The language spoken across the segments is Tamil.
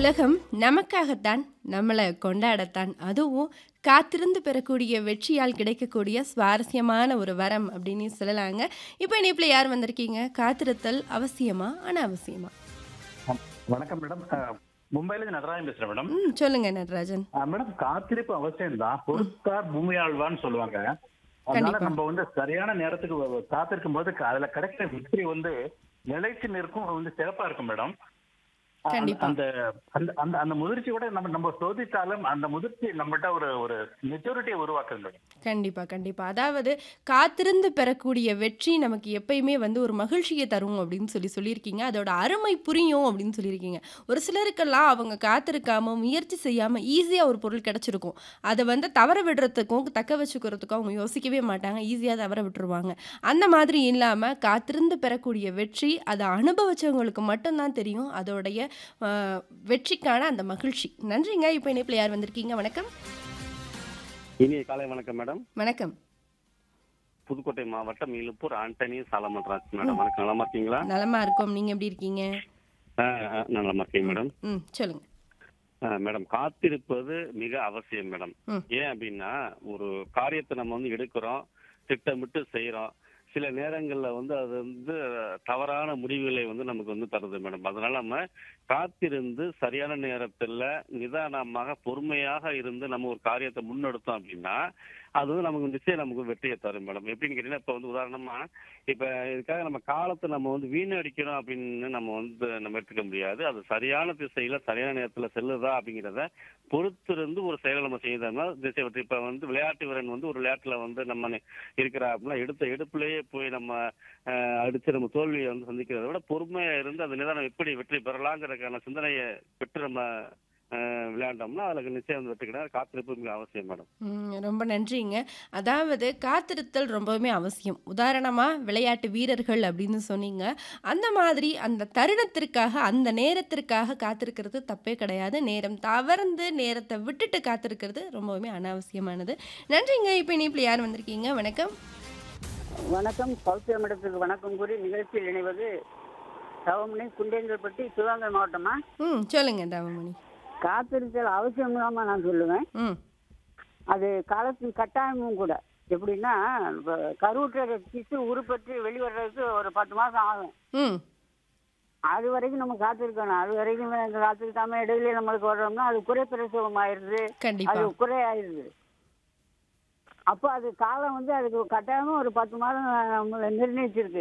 உலகம் நமக்காகத்தான் நம்மளை கொண்டாடத்தான் அதுவும் காத்திருந்து பெறக்கூடிய வெற்றியால் கிடைக்கக்கூடிய சுவாரஸ்யமான ஒரு வரம் அப்படின்னு சொல்லலாங்க இப்போ இணைப்பில் யார் வந்திருக்கீங்க காத்திருத்தல் அவசியமா அனாவசியமா வணக்கம் மேடம் அஹ், மும்பைல இருந்து நடராஜன் பேசுறேன் மேடம் ம் சொல்லுங்க நடராஜன் அஹ், மேடம் காத்திருப்பு அவசியம் தான் பொறுத்தார் பூமியாழ்வான்னு சொல்லுவாங்க அதனால கண்டிப்பா. நம்ம வந்து சரியான நேரத்துக்கு வ- வ- காத்திருக்கும் போது க- அதுல கிடைக்கிற வெற்றி வந்து நிலைச்சு நிற்கும் வந்து சிறப்பா இருக்கும் மேடம் அஹ், கண்டிப்பா. அந்த அந்த அந்த அந்த முதிர்ச்சியோட நம்ம நம்ம சோதித்தாலும் அந்த முதிர்ச்சி நம்மகிட்ட ஒரு ஒரு மெச்சூரிட்டியை உருவாக்குது மேடம் கண்டிப்பா கண்டிப்பா அதாவது காத்திருந்து பெறக்கூடிய வெற்றி நமக்கு எப்பயுமே வந்து ஒரு மகிழ்ச்சியை தரும் அப்படின்னு சொல்லி சொல்லியிருக்கீங்க அதோட அருமை புரியும் அப்படின்னு சொல்லியிருக்கீங்க ஒரு சிலருக்கெல்லாம் அவங்க காத்திருக்காம முயற்சி செய்யாம ஈஸியாக ஒரு பொருள் கிடைச்சிருக்கும் அதை வந்து தவற விடுறதுக்கும் தக்க வச்சுக்கிறதுக்கும் அவங்க யோசிக்கவே மாட்டாங்க ஈஸியாக தவற விட்டுருவாங்க அந்த மாதிரி இல்லாமல் காத்திருந்து பெறக்கூடிய வெற்றி அதை அனுபவிச்சவங்களுக்கு மட்டும்தான் தெரியும் அதோடைய ஆஹ், வெற்றிக்கான அந்த மகிழ்ச்சி நன்றிங்க இப்போ இணைப்பில் யார் வந்திருக்கீங்க வணக்கம் இனிய காலை வணக்கம் மேடம் வணக்கம் புதுக்கோட்டை மாவட்டம் இலுப்பூர் ஆண்டனி சாலமன்ராஜ் மேடம் வணக்கம் நலமா இருக்கீங்களா நலமா இருக்கோம் நீங்க எப்படி இருக்கீங்க ஆ, ஆ, நலமா இருக்கேன் மேடம் ம் சொல்லுங்க ஆ, மேடம் காத்திருப்பது மிக அவசியம் மேடம் ம். ஏன் அப்படின்னா ஒரு காரியத்தை நம்ம வந்து எடுக்கிறோம் திட்டமிட்டு செய்யறோம் சில நேரங்கள்ல வந்து அது வந்து தவறான முடிவுகளை வந்து நமக்கு வந்து தருது மேடம் அதனால நம்ம காத்திருந்து சரியான நேரத்துல நிதானமாக பொறுமையாக இருந்து நம்ம ஒரு காரியத்தை முன்னெடுத்தோம் அப்படின்னா அது வந்து நமக்கு நிச்சயம் நமக்கு வெற்றியை தரும் மேடம் எப்படின்னு கேட்டீங்கன்னா இப்ப வந்து உதாரணமா இப்ப இதுக்காக நம்ம காலத்தை நம்ம வந்து வீணடிக்கணும் அப்படின்னு நம்ம வந்து நம்ம எடுத்துக்க முடியாது அது சரியான திசையில சரியான நேரத்துல செல்லுதா அப்படிங்கிறத பொறுத்திருந்து ஒரு செயலை நம்ம செய்தோம்னா திசை வெற்றி இப்ப வந்து விளையாட்டு வீரன் வந்து ஒரு விளையாட்டுல வந்து நம்ம நி- இருக்கிற அப்படின்னா எடுத்த எடுப்புலயே போய் நம்ம அஹ், அடிச்சு நம்ம தோல்வியை வந்து சந்திக்கிறத விட பொறுமையா இருந்து அந்த நிதானம் எப்படி வெற்றி பெறலாங்கிறதுக்கான சிந்தனையை பெற்று நம்ம அஹ், விளையாண்டோம்னா அதுல நிச்சயம் வந்து வெற்றி கிடையாது காத்திருப்பு மிக அவசியம் மேடம் ம், ரொம்ப நன்றிங்க அதாவது காத்திருத்தல் ரொம்பவுமே அவசியம் உதாரணமாக விளையாட்டு வீரர்கள் அப்படின்னு சொன்னீங்க அந்த மாதிரி அந்த தருணத்திற்காக அந்த நேரத்திற்காக காத்திருக்கிறது தப்பே கிடையாது நேரம் தவறந்து நேரத்தை விட்டுட்டு காத்திருக்கிறது ரொம்பவுமே அனாவசியமானது நன்றிங்க இப்போ இணைப்பில் யார் வந்திருக்கீங்க வணக்கம் வணக்கம் சௌத்திய மடத்துக்கு வணக்கம் கூறி நிகழ்ச்சியில் இணைவது தவமணி குண்டேங்கல்பட்டி சிவகங்கை மாவட்டமா ம் சொல்லுங்க தவமணி காத்திருத்தல் அவசியம் இல்லாம நான் சொல்லுவேன் ம் அது காலத்தின் கட்டாயமும் கூட எப்படின்னா இப்ப கருவுற்ற திசு உருப்பற்றி வெளிவர்றதுக்கு ஒரு பத்து மாசம் ஆகும் ம் அது வரைக்கும் நம்ம காத்திருக்கணும் அது வரைக்கும் நம்ம காத்திருக்காம இடையில நம்மளுக்கு வர்றோம்னா அது குறை பிரசவம் ஆயிருது கண்டிப்பா அது குறை ஆயிருது அப்போ அது காலம் வந்து அதுக்கு கட்டாயமா ஒரு பத்து மாதம் நம்மளை நிர்ணயிச்சிருக்கு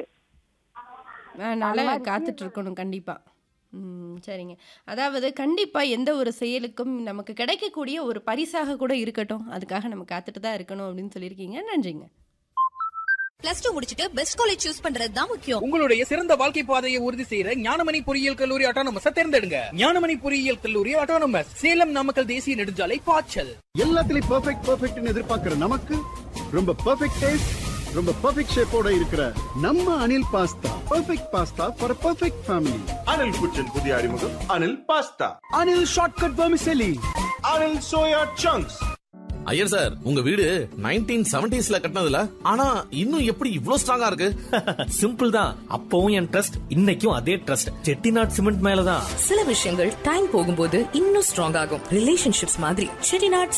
அதனால அந்த மாதிரி காத்துட்டு இருக்கணும் கண்டிப்பா ம் சரிங்க அதாவது கண்டிப்பா எந்த ஒரு செயலுக்கும் நமக்கு கிடைக்கக்கூடிய ஒரு பரிசாக கூட இருக்கட்டும் அதுக்காக நம்ம காத்துட்டு தான் இருக்கணும் அப்படின்னு சொல்லியிருக்கீங்க நன்றிங்க பிளஸ் டூ முடிச்சிட்டு பெஸ்ட் காலேஜ் சூஸ் பண்றது தான் முக்கியம் உங்களுடைய சிறந்த வாழ்க்கை பாதையை உறுதி செய்யற ஞானமணி பொறியியல் கல்லூரி ஆட்டோனமஸ் தேர்ந்தெடுங்க ஞானமணி பொறியியல் கல்லூரி ஆட்டோனமஸ் சேலம் நாமக்கல் தேசிய நெடுஞ்சாலை பாய்ச்சல் எல்லாத்துலயும் பெர்ஃபெக்ட் பெர்ஃபெக்ட்னு எதிர்பார்க்கிற நமக்கு ரொம்ப பெர்ஃபெக்ட் டேஸ்ட் ரொம்ப பெர்ஃபெக்ட் ஷேப்போட இருக்கிற நம்ம Anil pasta perfect pasta for perfect family Anil குச்சின் புதிய அறிமுகம் Anil pasta Anil shortcut vermicelli Anil soya chunks Iyer sir உங்க வீடு நைன்டீன் செவன்டிஸ்ல கட்டினதுல ஆனா இன்னும் எப்படி இவ்ளோ ஸ்ட்ராங்கா இருக்கு சிம்பிள் தான் அப்பவும் என் ட்ரஸ்ட் இன்னைக்கும் அதே ட்ரஸ்ட் செட்டிநாட் சிமெண்ட் மேலதான் சில விஷயங்கள் டைம் போகும்போது இன்னும் ஸ்ட்ராங் ஆகும் ரிலேஷன்ஷிப்ஸ் மாதிரி செட்டிநாட்